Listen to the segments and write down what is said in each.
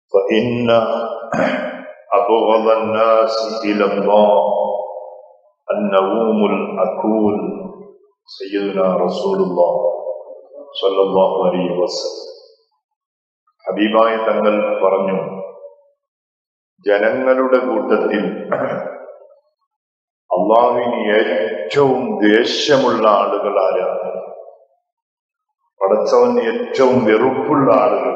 فإن أبغض الناس إلى الله النوم الأكول سيدنا رسول الله صلى الله عليه وسلم ഹബീബായ തങ്ങൾ പറഞ്ഞു ജനങ്ങളുടെ കൂട്ടത്തിൽ അള്ളാഹുവിന് ഏറ്റവും ദേഷ്യമുള്ള ആളുകൾ ആരാണ് പടച്ചവന് ഏറ്റവും വെറുപ്പുള്ള ആളുകൾ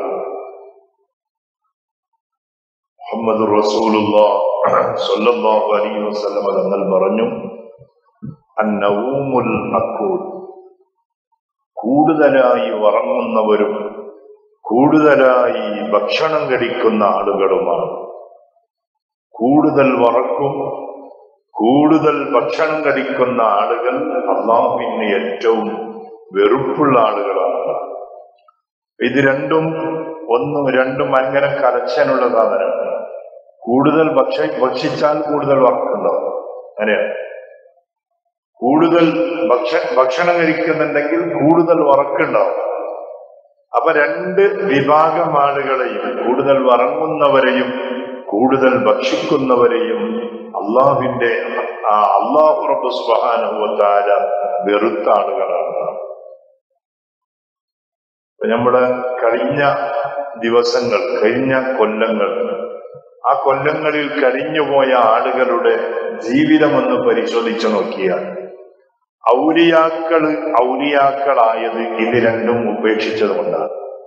മുഹമ്മദ് റസൂലുള്ള സല്ലല്ലാഹു അലൈഹി വസല്ലം തങ്ങൾ പറഞ്ഞു അന്നവൂമുൽ അക്കൂൽ കൂടുതലായി ഉറങ്ങുന്നവരും കൂടുതലായി ഭക്ഷണം കഴിക്കുന്ന ആളുകളുമാണ് കൂടുതൽ വറക്കും കൂടുതൽ ഭക്ഷണം കഴിക്കുന്ന ആളുകൾ അള്ളാഹുവിന് ഏറ്റവും വെറുപ്പുള്ള ആളുകളാണ് ഇത് രണ്ടും ഒന്നും രണ്ടും ഭയങ്കര കലക്ഷനുള്ള സാധനമാണ് കൂടുതൽ ഭക്ഷ ഭക്ഷിച്ചാൽ കൂടുതൽ വർക്കുണ്ടാവും അങ്ങനെയാണ് കൂടുതൽ ഭക്ഷ ഭക്ഷണം കഴിക്കുന്നുണ്ടെങ്കിൽ കൂടുതൽ വറക്കുണ്ടാവും അപ്പൊ രണ്ട് വിഭാഗം ആളുകളെയും കൂടുതൽ വറങ്ങുന്നവരെയും കൂടുതൽ ഭക്ഷിക്കുന്നവരെയും അള്ളാഹുവിന്റെ ആ അള്ളാഹു റബ്ബ് സുബാനുവത്താര വെറുത്ത ആളുകളാണ് നമ്മുടെ കഴിഞ്ഞ ദിവസങ്ങൾ കഴിഞ്ഞ കൊല്ലങ്ങൾ ആ കൊല്ലങ്ങളിൽ കഴിഞ്ഞുപോയ ആളുകളുടെ ജീവിതമൊന്ന് പരിശോധിച്ചു നോക്കിയാൽ ഔലിയാക്കള് ഔലിയാക്കളായത് ഇത് രണ്ടും ഉപേക്ഷിച്ചത് കൊണ്ടാണ്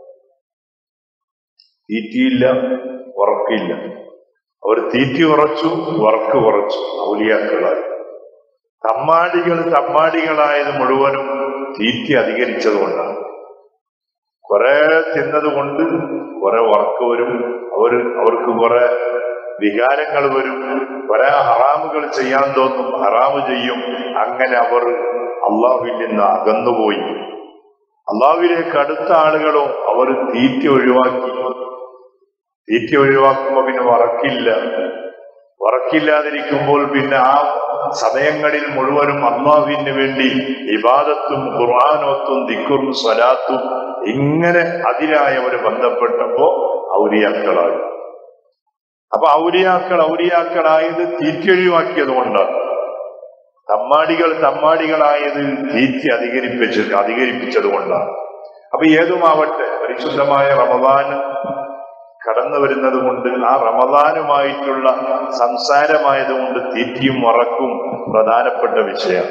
തീറ്റിയില്ല ഉറക്കില്ല അവർ തീറ്റി ഉറച്ചു വർക്ക് കുറച്ചു ഔലിയാക്കളായി തമ്മാടികൾ തമ്മാടികളായത് മുഴുവനും തീറ്റി അധികരിച്ചത് കൊണ്ടാണ് കുറെ തിന്നത് കൊണ്ട് കുറെ വർക്ക് വരും അവർ അവർക്ക് കുറെ വികാരങ്ങൾ വരും കുറെ ഹറാമുകൾ ചെയ്യാൻ തോന്നും ഹറാമ് ചെയ്യും അങ്ങനെ അവർ അള്ളാഹുവിൽ നിന്ന് അകന്നുപോയി അള്ളാഹുവിലേക്ക് അടുത്ത ആളുകളോ അവർ തീറ്റ ഒഴിവാക്കി തീറ്റ ഒഴിവാക്കുമ്പോ പിന്നെ വറക്കില്ല വറക്കില്ലാതിരിക്കുമ്പോൾ പിന്നെ ആ സമയങ്ങളിൽ മുഴുവനും അള്ളാഹുവിന് വേണ്ടി ഇബാദത്തും ഖുർആാനോത്തും ദിക്കുറും സ്വലാത്തും ഇങ്ങനെ അതിനായവർ ബന്ധപ്പെട്ടപ്പോ ഔലിയാക്കളായി അപ്പൊ ഔലിയാക്കൾ ഔലിയാക്കളായത് തീറ്റൊഴിവാക്കിയത് കൊണ്ടാണ് തമ്മാടികൾ തമ്മാടികളായത് തീറ്റ അധികരിപ്പിച്ച് അധികരിപ്പിച്ചത് കൊണ്ടാണ് അപ്പൊ ഏതുമാവട്ടെ പരിശുദ്ധമായ റമദാൻ കടന്നു വരുന്നത് കൊണ്ട് ആ റമദാനുമായിട്ടുള്ള സംസാരമായതുകൊണ്ട് തീറ്റിയും ഉറക്കും പ്രധാനപ്പെട്ട വിഷയം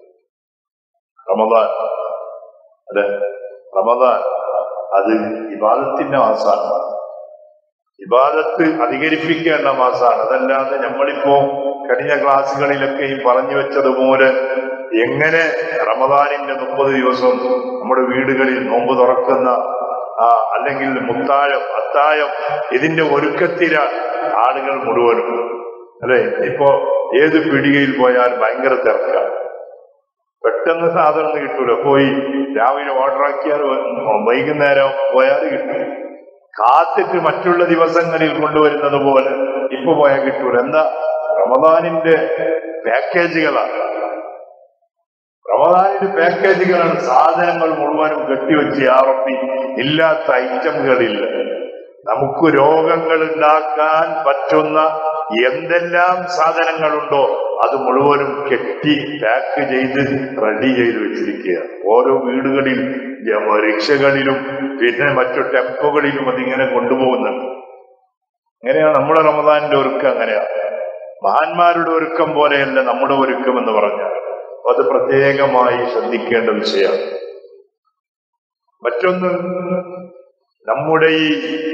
റമദാൻ അല്ലെ റമദാൻ അത് ഇബാദത്തിന്റെ മാസമാണ് ഇബാദത്ത് അധികരിപ്പിക്കേണ്ട മാസമാണ് അതല്ലാതെ നമ്മളിപ്പോ കഴിഞ്ഞ ക്ലാസ്സുകളിലൊക്കെയും പറഞ്ഞു വെച്ചതുപോലെ എങ്ങനെ റമദാനിന്റെ മുപ്പത് ദിവസം നമ്മുടെ വീടുകളിൽ നോമ്പ് തുറക്കുന്ന ആ അല്ലെങ്കിൽ മുത്താഴം അത്താഴം ഇതിന്റെ ഒരുക്കത്തിലാണ് ആളുകൾ മുഴുവനും അല്ലെ ഇപ്പോ ഏത് പീടികയിൽ പോയാൽ ഭയങ്കര തിരക്കാണ് പെട്ടെന്ന് സാധനം കിട്ടൂല പോയി രാവിലെ ഓർഡർ ആക്കിയാൽ വൈകുന്നേരം പോയാൽ കിട്ടും കാത്തിട്ട് മറ്റുള്ള ദിവസങ്ങളിൽ കൊണ്ടുവരുന്നത് പോലെ ഇപ്പൊ പോയാൽ കിട്ടൂല എന്താ റമദാനിന്റെ പാക്കേജുകളാണ് റമദാനിന്റെ പാക്കേജുകളാണ് സാധനങ്ങൾ മുഴുവനും കെട്ടിവെച്ച് ആറപ്പി ഇല്ലാത്ത ഐറ്റമുകളില്ല നമുക്ക് രോഗങ്ങൾ ഉണ്ടാക്കാൻ പറ്റുന്ന എന്തെല്ലാം സാധനങ്ങളുണ്ടോ അത് മുഴുവനും കെട്ടി പാക്ക് ചെയ്ത് റെഡി ചെയ്ത് വെച്ചിരിക്കുക ഓരോ വീടുകളിൽ റിക്ഷകളിലും പിന്നെ മറ്റു ടെമ്പോകളിലും അതിങ്ങനെ കൊണ്ടുപോകുന്നുണ്ട് അങ്ങനെയാണ് നമ്മുടെ റമദാനിന്റെ ഒരുക്കം അങ്ങനെയാണ് മഹാന്മാരുടെ ഒരുക്കം പോലെയല്ല നമ്മുടെ ഒരുക്കം എന്ന് പറഞ്ഞാൽ അത് പ്രത്യേകമായി ശ്രദ്ധിക്കേണ്ട വിഷയമാണ് മറ്റൊന്ന് നമ്മുടെ ഈ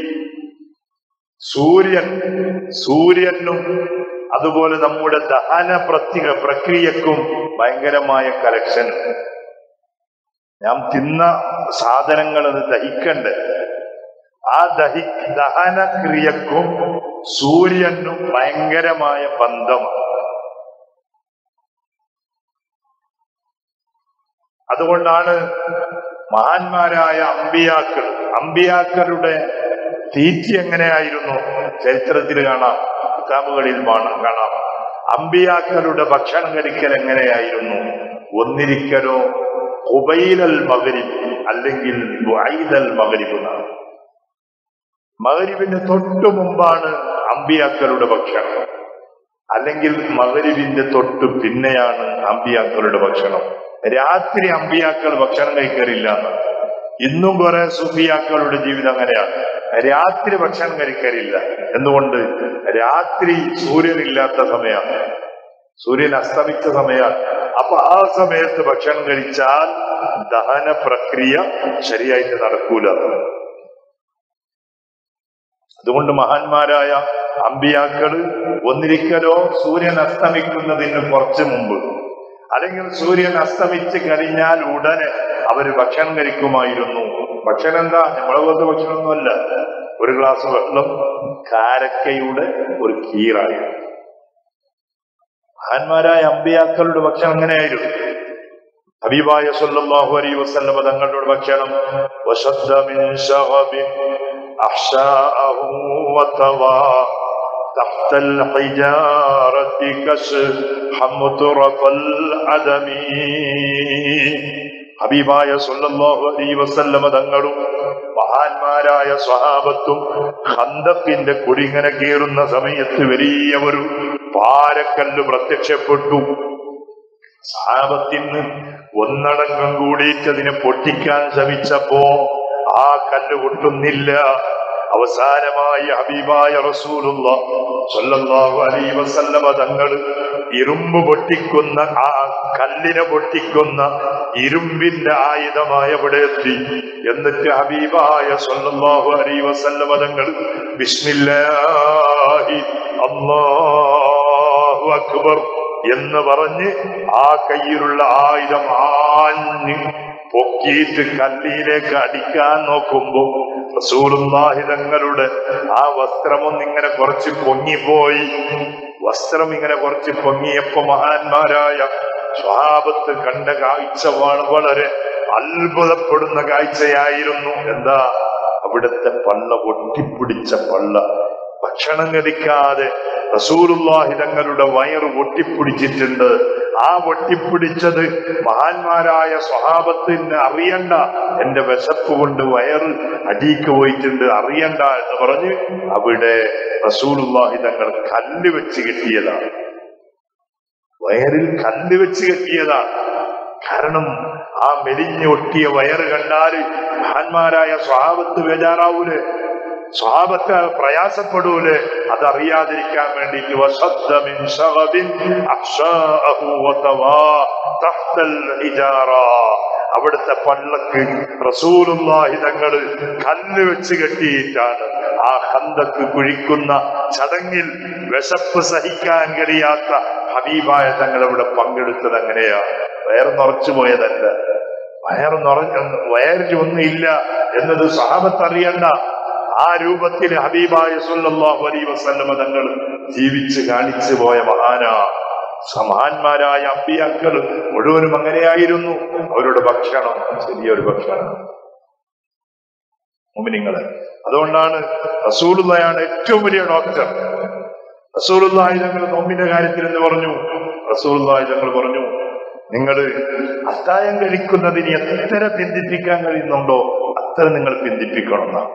സൂര്യൻ സൂര്യനും അതുപോലെ നമ്മുടെ ദഹന പ്രത്യേക പ്രക്രിയക്കും ഭയങ്കരമായ കലക്ഷൻ ഞാൻ തിന്ന സാധനങ്ങൾ അത് ദഹിക്കണ്ടേ ആ ദഹി ദഹനക്രിയക്കും സൂര്യനും ഭയങ്കരമായ ബന്ധമാണ് അതുകൊണ്ടാണ് മഹാന്മാരായ അമ്പിയാക്കൾ അമ്പിയാക്കളുടെ തീറ്റ എങ്ങനെയായിരുന്നു ചരിത്രത്തിൽ കാണാം കിതാബുകളിൽ കാണാം അമ്പിയാക്കളുടെ ഭക്ഷണം കഴിക്കൽ എങ്ങനെയായിരുന്നു ഒന്നിരിക്കലോ ഉബൈലൽ മകരിബ് അല്ലെങ്കിൽ ബുഐലൽ മകരിബ് എന്നാണ് മകരിവിന് തൊട്ടു മുമ്പാണ് അമ്പിയാക്കളുടെ ഭക്ഷണം അല്ലെങ്കിൽ മകരിവിന്റെ തൊട്ട് പിന്നെയാണ് അമ്പിയാക്കളുടെ ഭക്ഷണം രാത്രി അമ്പിയാക്കൾ ഭക്ഷണം കഴിക്കാറില്ല എന്ന് ഇന്നും കുറെ സുഫിയാക്കളുടെ ജീവിതം അങ്ങനെയാണ് രാത്രി ഭക്ഷണം കഴിക്കാറില്ല എന്തുകൊണ്ട് രാത്രി സൂര്യനില്ലാത്ത സമയമാണ് സൂര്യൻ അസ്തമിച്ച സമയമാണ് അപ്പൊ ആ സമയത്ത് ഭക്ഷണം കഴിച്ചാൽ ദഹന പ്രക്രിയ ശരിയായിട്ട് നടക്കൂല അതുകൊണ്ട് മഹാന്മാരായ അമ്പിയാക്കള് ഒന്നിരിക്കലോ സൂര്യൻ അസ്തമിക്കുന്നതിന് കുറച്ച് മുമ്പ് അല്ലെങ്കിൽ സൂര്യൻ അസ്തമിച്ച് കഴിഞ്ഞാൽ ഉടനെ അവര് ഭക്ഷണം കഴിക്കുമായിരുന്നു ഭക്ഷണം എന്താ നമ്മളെ പോലത്തെ ഭക്ഷണമൊന്നുമല്ല ഒരു ഗ്ലാസ് വെള്ളം കാരക്കയുടെ ഒരു കീറായി മഹാന്മാരായ അമ്പിയാക്കളുടെ ഭക്ഷണം അങ്ങനെയായിരുന്നു ഹബീബായ സല്ലല്ലാഹു അലൈഹി വസല്ലമ തങ്ങളുടെ ഭക്ഷണം വശദ്ദ മിൻ ശഗബിൻ അഹ്ശാഅഹു വതവാ تحت الحجارة كشحمت رف العدم ഹബീബായ സല്ലല്ലാഹു അലൈഹി വസല്ലമ തങ്ങളും മഹാന്മാരായ സ്വഹാബത്തും ഖന്തക്കിന്റെ കുടിങ്ങനെ കീറുന്ന സമയത്ത് വലിയ ഒരു പാരക്കല്ല് പ്രത്യക്ഷപ്പെട്ടു സാപത്തിന് ഒന്നടങ്കം കൂടിയിട്ട് അതിനെ പൊട്ടിക്കാൻ ശ്രമിച്ചപ്പോ ആ കല്ല് പൊട്ടുന്നില്ല അവസാനമായി ഹബീബായ റസൂലുള്ള സല്ലല്ലാഹു അലൈഹി വസല്ലമ തങ്ങൾ ഇരുമ്പ് പൊട്ടിക്കുന്ന ആ കല്ലിനെ പൊട്ടിക്കുന്ന ഇരുമ്പിന്റെ ആയുധമായ അവിടെ എത്തി എന്നിട്ട് ഹബീബായ സല്ലല്ലാഹു അലൈഹി വസല്ലമ തങ്ങൾ ബിസ്മില്ലാഹി അല്ലാഹു അക്ബർ എന്ന് പറഞ്ഞ് ആ കയ്യിലുള്ള ആയുധം ആഞ്ഞ് പൊക്കിയിട്ട് കല്ലിയിലേക്ക് അടിക്കാൻ നോക്കുമ്പോ റസൂലുള്ളാഹി തങ്ങളുടെ ആ വസ്ത്രമൊന്നിങ്ങനെ കുറച്ച് പൊങ്ങിപ്പോയി വസ്ത്രം ഇങ്ങനെ കുറച്ച് പൊങ്ങിയപ്പോ മഹാന്മാരായ സ്വാപത്ത് കണ്ട കാഴ്ചമാണ് വളരെ അത്ഭുതപ്പെടുന്ന കാഴ്ചയായിരുന്നു എന്താ അവിടുത്തെ പള്ള ഒട്ടിപ്പിടിച്ച പള്ള ഭക്ഷണം കഴിക്കാതെ റസൂലുള്ളാഹി തങ്ങളുടെ വയറ് ഒട്ടിപ്പിടിച്ചിട്ടുണ്ട് ആ ഒട്ടിപ്പിടിച്ചത് മഹാന്മാരായ സ്വഹാബത്തിന് അറിയണ്ട എന്റെ വിശപ്പ് കൊണ്ട് വയറ് അടിക്ക് പോയിട്ടുണ്ട് അറിയണ്ട എന്ന് പറഞ്ഞ് അവിടെ റസൂലുള്ളാഹി തങ്ങൾ കല്ല് വെച്ച് കെട്ടിയതാണ് വയറിൽ കല്ല് വെച്ച് കെട്ടിയതാണ് കാരണം ആ മെലിഞ്ഞൊട്ടിയ വയറ് കണ്ടാല് മഹാന്മാരായ സ്വഹാബത്ത് ബേജാറാവൂലേ സ്വഭാവത്തെ പ്രയാസപ്പെടൂല് അതറിയാതിരിക്കാൻ വേണ്ടിയിട്ട് വസദ്ദ മിൻ ശഗബിൻ അഹ്ശാഅഹു വതവാ തഹ്തൽ ഹിജാറ അവിടുത്തെ പള്ളക്ക് റസൂലുള്ളാഹി തങ്ങൾ കല്ല് വെച്ച് കെട്ടിയിട്ടാണ് ആ ഹന്തക്ക് കുഴിക്കുന്ന ചടങ്ങിൽ വിശപ്പ് സഹിക്കാൻ കഴിയാത്ത ഹബീബായ തങ്ങൾ ഇവിടെ പങ്കെടുത്തത് അങ്ങനെയാ വയറ് നിറച്ചു പോയതല്ല വയറ് നിറഞ്ഞ വയറിൽ ഒന്നുമില്ല എന്നത് സഹാബത്ത് അറിയണ്ട ആ രൂപത്തിൽ ഹബീബായ സല്ലല്ലാഹു അലൈഹി വസല്ലമ തങ്ങൾ ജീവിച്ച് കാണിച്ചു പോയ മഹാനാ സമാന്മാരായ അമ്പിയാക്കൾ മുഴുവനും അങ്ങനെയായിരുന്നു അവരുടെ ഭക്ഷണം ചെറിയൊരു ഭക്ഷണം മുമിനിങ്ങള് അതുകൊണ്ടാണ് റസൂലുള്ളയാണ് ഏറ്റവും വലിയ ഡോക്ടർ റസൂലുള്ളാഹി തങ്ങൾ നോമ്പിന്റെ കാര്യത്തിൽ എന്ന് പറഞ്ഞു റസൂലുള്ളാഹി തങ്ങൾ പറഞ്ഞു നിങ്ങൾ അത്തായം കഴിക്കുന്നതിന് എത്ര പിന്തിപ്പിക്കാൻ കഴിയുന്നുണ്ടോ അത്ര നിങ്ങൾ പിന്തിപ്പിക്കണം എന്നാണ്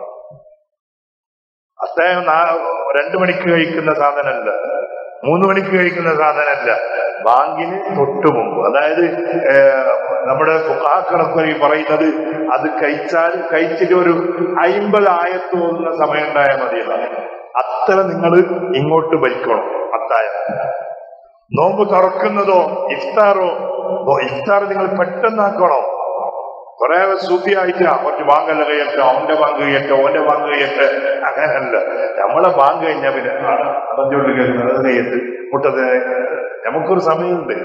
അത്തായം നാ- രണ്ടു മണിക്ക് കഴിക്കുന്ന സാധനമല്ല മൂന്ന് മണിക്ക് കഴിക്കുന്ന സാധനമല്ല ബാങ്കിന് തൊട്ടു മുമ്പ് അതായത് ഏർ, നമ്മുടെ ഫുഹാക്കളൊക്കെ ഈ പറയുന്നത് അത് കഴിച്ചാൽ കഴിച്ചിട്ട് ഒരു അയിമ്പത് ആയത്ത് തോന്നുന്ന സമയം ഉണ്ടായാൽ മതിയെന്നാണ് അത്ര നിങ്ങൾ ഇങ്ങോട്ട് ഭരിക്കണം അത്തായം നോമ്പ് തുറക്കുന്നതോ ഇഫ്താറോ ഓ, ഇഫ്താർ നിങ്ങൾ പെട്ടെന്നാക്കണോ കുറെ സൂഫിയായിട്ട് കുറച്ച് ബാങ്കല്ല കഴിയട്ടെ അവന്റെ ബാങ്ക് കഴിയട്ടെ ഓന്റെ ബാങ്ക് കഴിയട്ടെ അങ്ങനല്ല നമ്മളെ ബാങ്ക് കഴിഞ്ഞാ പിന്നെ പറഞ്ഞോണ്ട് കേൾക്കുന്നത് അത് കഴിയട്ട് മുട്ടത് നമുക്കൊരു സമയമുണ്ട്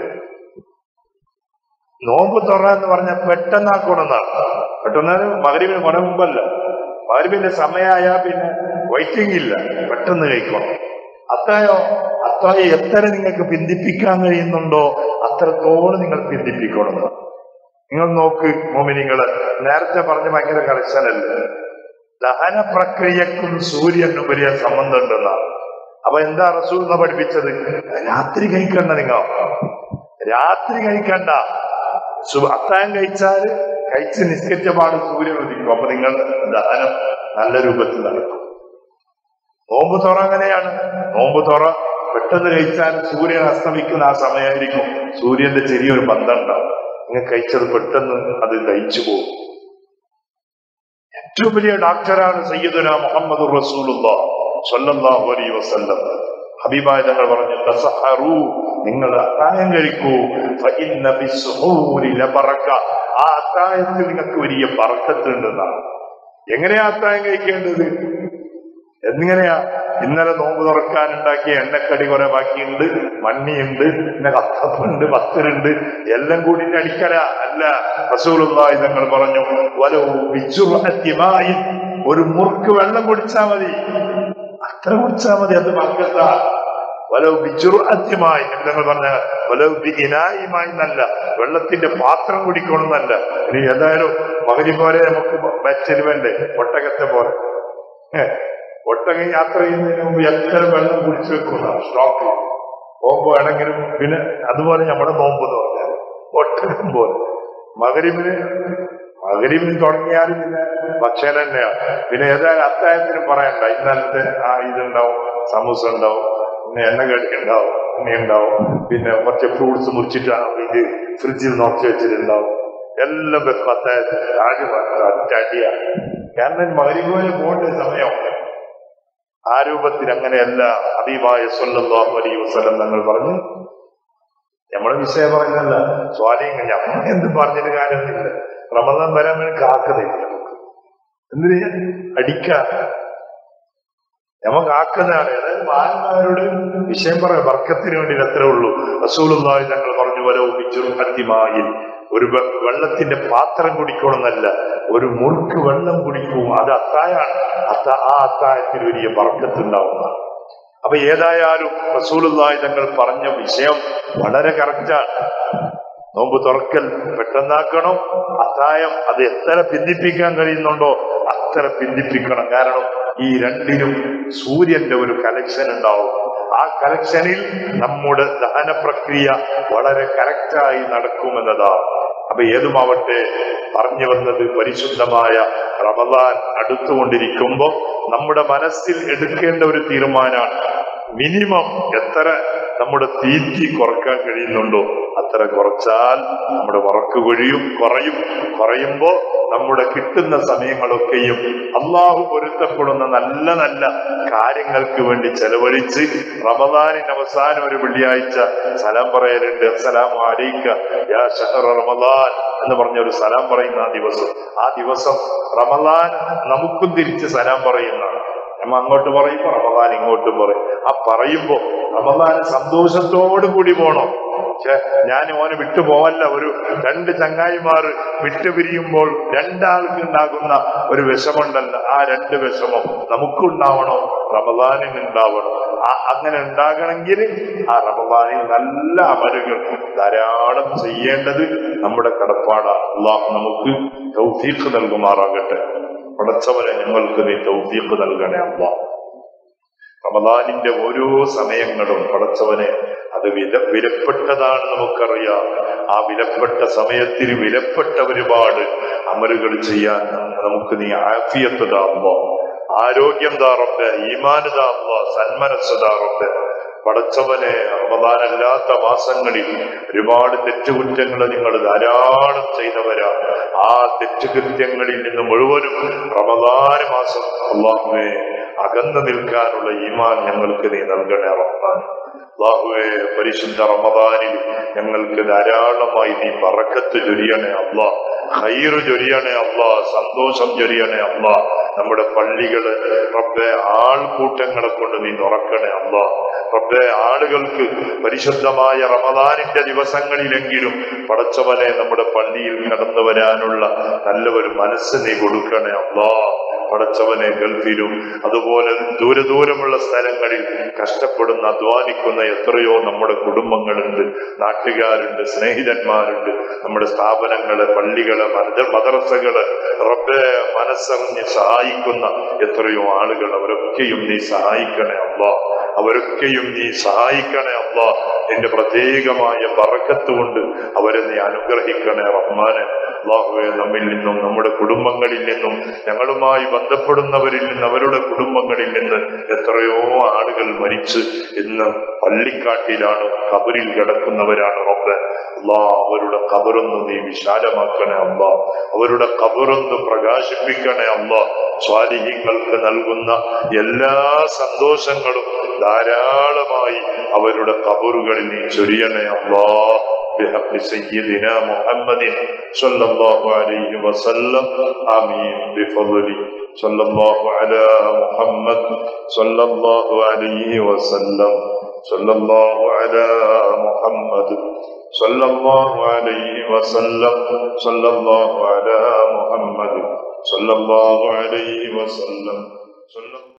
നോമ്പ് തുറ എന്ന് പറഞ്ഞാൽ പെട്ടെന്നാക്കണമെന്നാണ് പെട്ടെന്ന് മകരിവിന് കുറെ മുമ്പല്ല മകരിവിന്റെ സമയമായ പിന്നെ വെയിറ്റിംഗ് ഇല്ല പെട്ടെന്ന് കഴിക്കണം അത്തായോ അത്തായ എത്ര നിങ്ങൾക്ക് പിന്തിപ്പിക്കാൻ കഴിയുന്നുണ്ടോ അത്രത്തോളം നിങ്ങൾ പിന്തിപ്പിക്കണം എന്നാണ്. നിങ്ങൾ നോക്ക് മോമിനിങ്ങള് നേരത്തെ പറഞ്ഞ ഭയങ്കര കർശനല്ലേ ദഹന പ്രക്രിയക്കും സൂര്യനും വലിയ സംബന്ധമുണ്ടെന്നാണ് അപ്പൊ എന്താ റസൂൽ എന്ന് പഠിപ്പിച്ചത് രാത്രി കഴിക്കണ്ട നിങ്ങൾ രാത്രി കഴിക്കണ്ട സു- അത്താഴം കഴിച്ചാല് കഴിച്ച് നിസ്കരിച്ച പാട് സൂര്യൻ ഉദിക്കും അപ്പൊ നിങ്ങൾ ദഹനം നല്ല രൂപത്തിൽ നടക്കും നോമ്പ് തുറ അങ്ങനെയാണ് നോമ്പ് തുറ പെട്ടെന്ന് കഴിച്ചാൽ സൂര്യൻ അസ്തമിക്കുന്ന ആ സമയമായിരിക്കും സൂര്യന്റെ ചെറിയൊരു ബന്ധമുണ്ടാവും ഇങ്ങനെ കഴിച്ചത് പെട്ടെന്ന് അത് ദഹിച്ചു പോകും ഏറ്റവും വലിയ ഡോക്ടറാണ് സയ്യിദുന മുഹമ്മദ് റസൂലുള്ള സ്വല്ലല്ലാഹു അലൈഹി വസല്ലം ഹബീബായ തങ്ങൾ പറഞ്ഞു തസഹറു നിങ്ങൾ അത്തായം കഴിക്കൂ ഫഇന്ന ബിസ്സുഹൂരി ലബറക ആ അത്തായത്തിൽ നിങ്ങൾക്ക് വലിയ ബർക്കത്തുണ്ടെന്നാണ് എങ്ങനെയാ അത്തായം കഴിക്കേണ്ടത് എങ്ങനെയാ ഇന്നലെ നോമ്പ് തുറക്കാൻ ഉണ്ടാക്കിയ എണ്ണക്കടി കുറെ ബാക്കിയുണ്ട് മണ്ണിയുണ്ട് പിന്നെ കത്തപ്പുണ്ട് പത്തരുണ്ട് എല്ലാം കൂടി അടിക്കല അല്ല റസൂലുള്ളാഹി തങ്ങൾ പറഞ്ഞു വലവു ബിജുർഅത്തിമായി ഒരു മുറുക്ക് വെള്ളം കുടിച്ചാ മതി അത്ര കുടിച്ചാ മതി അത് പങ്കെത്താ വലവ് ബിജുർഅത്യമായി ഞങ്ങൾ പറഞ്ഞ വലവ് ബിനായുമായി എന്നല്ല വെള്ളത്തിന്റെ പാത്രം കുടിക്കണമെന്നല്ല ഇനി ഏതായാലും മകരി പോലെ നമുക്ക് വെച്ചല് വേണ്ടേ ഒട്ടകത്തെ പോലെ ഏ, ഒട്ടകം യാത്ര ചെയ്യുന്നതിന് മുമ്പ് എത്ര വെള്ളം കുടിച്ചു വെക്കുന്ന സ്റ്റോക്ക് പോകുമ്പോ വേണമെങ്കിലും പിന്നെ അതുപോലെ നമ്മുടെ നോമ്പ് എന്ന് പറഞ്ഞാൽ ഒട്ടകം പോലെ മകരിമിന് മകരിമിന് തുടങ്ങിയാലും പിന്നെ ഭക്ഷണം തന്നെയാണ് പിന്നെ ഏതായാലും അത്തായത്തിനും പറയണ്ട ഇന്നലത്തെ ആ ഇതുണ്ടാവും സമൂസ ഉണ്ടാവും പിന്നെ എണ്ണക്കടി ഉണ്ടാവും എണ്ണ ഉണ്ടാവും പിന്നെ കുറച്ച് ഫ്രൂട്ട്സ് മുറിച്ചിട്ട് ആ ഇത് ഫ്രിഡ്ജിൽ നോക്കി വെച്ചിട്ടുണ്ടാവും എല്ലാം വെക്കും അത്തായത്തിന് ആദ്യം അടിയാണ് കാരണം മകരിമോന് പോകേണ്ട സമയം ആ രൂപത്തിൽ അങ്ങനെയല്ല ഹബീബായ സ്വല്ലല്ലാഹു അലൈഹി വസല്ലം തങ്ങൾ പറഞ്ഞു നമ്മളെ വിഷയം പറയുന്നല്ല സ്വാധീനം നമ്മൾ എന്ത് പറഞ്ഞിട്ട് കാര്യമില്ല റമദാൻ വരാൻ വേണ്ടി കാക്കുന്നില്ല നമുക്ക് എന്തിനാ അടിക്ക നമുക്ക് ആക്കുന്നതാണ് അതായത് മഹാന്മാരോട് വിഷയം പറയാം വർക്കത്തിന് വേണ്ടി അത്രേ ഉള്ളൂ റസൂലുള്ളാഹി തങ്ങൾ പറഞ്ഞു പോലെ ഒപ്പിച്ചു ഒരു വെ- വെള്ളത്തിന്റെ പാത്രം കുടിക്കണമെന്നല്ല ഒരു മുറുക്ക് വെള്ളം കുടിക്കും അത് അത്തായാണ് അത്ത ആ അത്തായത്തിൽ വലിയ വർക്കത്തുണ്ടാവുന്നതാണ് അപ്പൊ ഏതായാലും റസൂലുള്ളാഹി തങ്ങൾ പറഞ്ഞ വിഷയം വളരെ കറക്റ്റാണ് നോമ്പ് തുറക്കൽ പെട്ടെന്നാക്കണം അത്തായം അത് എത്ര ഭിന്നിപ്പിക്കാൻ കഴിയുന്നുണ്ടോ അത്ര ഭിന്നിപ്പിക്കണം കാരണം ഈ രണ്ടിനും സൂര്യന്റെ ഒരു കലക്ഷൻ ഉണ്ടാവും ആ കലക്ഷനിൽ നമ്മുടെ ദഹന പ്രക്രിയ വളരെ കറക്റ്റായി നടക്കുമെന്നതാണ് അപ്പൊ ഏതുമാവട്ടെ പറഞ്ഞു വന്നത് പരിശുദ്ധമായ റമദാൻ അടുത്തുകൊണ്ടിരിക്കുമ്പോ നമ്മുടെ മനസ്സിൽ എടുക്കേണ്ട ഒരു തീരുമാനമാണ് മിനിമം എത്ര നമ്മുടെ തീറ്റി കുറക്കാൻ കഴിയുന്നുണ്ടോ അത്ര കുറച്ചാൽ നമ്മുടെ വറക്ക് കൊഴിയും കുറയും കുറയുമ്പോ നമ്മുടെ കിട്ടുന്ന സമയങ്ങളൊക്കെയും അള്ളാഹു പൊരുത്തപ്പെടുന്ന നല്ല നല്ല കാര്യങ്ങൾക്ക് വേണ്ടി ചെലവഴിച്ച് റമദാനിന് അവസാനം ഒരു വെള്ളിയാഴ്ച സലാം പറയലുണ്ട് അസ്സലാമു അലൈക്ക യാ ഷഹറ റമദാൻ എന്ന് പറഞ്ഞ ഒരു സലാം പറയുന്ന ആ ദിവസം ആ ദിവസം റമദാൻ നമുക്കും തിരിച്ച് സലാം പറയുന്നതാണ് നമ്മ അങ്ങോട്ട് പറയുമ്പോ റമദാൻ ഇങ്ങോട്ടും പറയും ആ പറയുമ്പോ റമദാൻ സന്തോഷത്തോടു കൂടി പോണോ പക്ഷെ ഞാൻ ഓനെ വിട്ടു പോവല്ല ഒരു രണ്ട് ചങ്ങായിമാർ വിട്ടുപിരിയുമ്പോൾ രണ്ടാൾക്ക് ഉണ്ടാകുന്ന ഒരു വിഷമുണ്ടല്ല ആ രണ്ട് വിഷമം നമുക്കുണ്ടാവണോ റമദാനിന് ഉണ്ടാവണം ആ അങ്ങനെ ഉണ്ടാകണമെങ്കിൽ ആ റമദാനിൽ നല്ല അമലുകൾ ധാരാളം ചെയ്യേണ്ടത് നമ്മുടെ കടപ്പാടാണ് അള്ളാഹ് നമുക്ക് തൗഫീഖ് നൽകുമാറാകട്ടെ പടച്ചവനെ ഞങ്ങൾക്ക് നീ തൗഫീഖ് നൽകണേ അള്ളാഹ് റമദാനിന്റെ ഓരോ സമയങ്ങളും പടച്ചവനെ അത് വില വിലപ്പെട്ടതാണ് നമുക്കറിയാം ആ വിലപ്പെട്ട സമയത്തിൽ വിലപ്പെട്ട ഒരുപാട് അമലുകൾ ചെയ്യാൻ നമുക്ക് നീ ആഫിയത്ത് താറുമ്പോ ആരോഗ്യം താറമ്പ് ഈമാന് താറുമ്പോ സന്മനസ് താറമ്പ് പടച്ചവനെ റമദാനല്ലാത്ത മാസങ്ങളിൽ ഒരുപാട് തെറ്റുകുറ്റങ്ങൾ നിങ്ങൾ ധാരാളം ചെയ്തവരാ ആ തെറ്റുകൃത്യങ്ങളിൽ നിന്ന് മുഴുവനും റമദാന മാസം അള്ളാഹുവെ അകന്നു നിൽക്കാനുള്ള ഈമാൻ ഞങ്ങൾക്ക് നീ നൽകണേ റഹ്മാൻ അള്ളാഹുവെ പരിശുദ്ധ റമദാനിൽ ഞങ്ങൾക്ക് ധാരാളമായി നീ പറക്കത്ത് ചൊരിയണേ അള്ളാ ഹൈറ് ചൊരിയണേ അള്ളാ സന്തോഷം ചൊരിയണേ അള്ളാ നമ്മുടെ പള്ളികള് റബ്ബെ ആൾക്കൂട്ടങ്ങളെ കൊണ്ട് നീ തുറക്കണേ അള്ളാ റബ്ബെ ആളുകൾക്ക് പരിശുദ്ധമായ റമദാനിന്റെ ദിവസങ്ങളിലെങ്കിലും പടച്ചവനെ നമ്മുടെ പള്ളിയിൽ കടന്നു വരാനുള്ള നല്ല ഒരു മനസ്സ് നീ കൊടുക്കണേ അള്ളാ പടച്ചവനെ ഗൾഫിലും അതുപോലെ ദൂരെ ദൂരമുള്ള സ്ഥലങ്ങളിൽ കഷ്ടപ്പെടുന്ന അധ്വാനിക്കുന്ന എത്രയോ നമ്മുടെ കുടുംബങ്ങളുണ്ട് നാട്ടുകാരുണ്ട് സ്നേഹിതന്മാരുണ്ട് നമ്മുടെ സ്ഥാപനങ്ങള് പള്ളികള് മത മദ്രസകള് റബ്ബെ മനസ്സറിഞ്ഞ് സഹായിക്കുന്ന എത്രയോ ആളുകൾ അവരൊക്കെയും നീ സഹായിക്കണേ അള്ളാ അവരൊക്കെയും നീ സഹായിക്കണേ അള്ളാ നിന്റെ പ്രത്യേകമായ ബറക്കത്ത് കൊണ്ട് അവരെ നീ അനുഗ്രഹിക്കണേ റഹ്മാനെ അള്ളാഹുവെ നമ്മിൽ നിന്നും നമ്മുടെ കുടുംബങ്ങളിൽ നിന്നും ഞങ്ങളുമായി ബന്ധപ്പെടുന്നവരിൽ നിന്ന് അവരുടെ കുടുംബങ്ങളിൽ നിന്ന് എത്രയോ ആളുകൾ മരിച്ച് ഇന്ന് പള്ളിക്കാട്ടിലാണ് കബറിൽ കിടക്കുന്നവരാണ് റബ്ബ് അള്ളാ അവരുടെ കബറൊന്ന് നീ വിശാലമാക്കണേ അമ്മ അവരുടെ കബറൊന്ന് പ്രകാശിപ്പിക്കണേ അമ്മ സ്വാലിഹ്യങ്ങൾക്ക് നൽകുന്ന എല്ലാ സന്തോഷങ്ങളും ധാരാളമായി അവരുടെ കബറുകളിൽ നീ ചൊരിയണേ അള്ളാ بحق سيدنا محمد صلى الله عليه وسلم آمين بفضله صلى الله على محمد صلى الله عليه وسلم صلى الله على محمد صلى الله عليه وسلم صلى الله على محمد صلى الله عليه وسلم صلى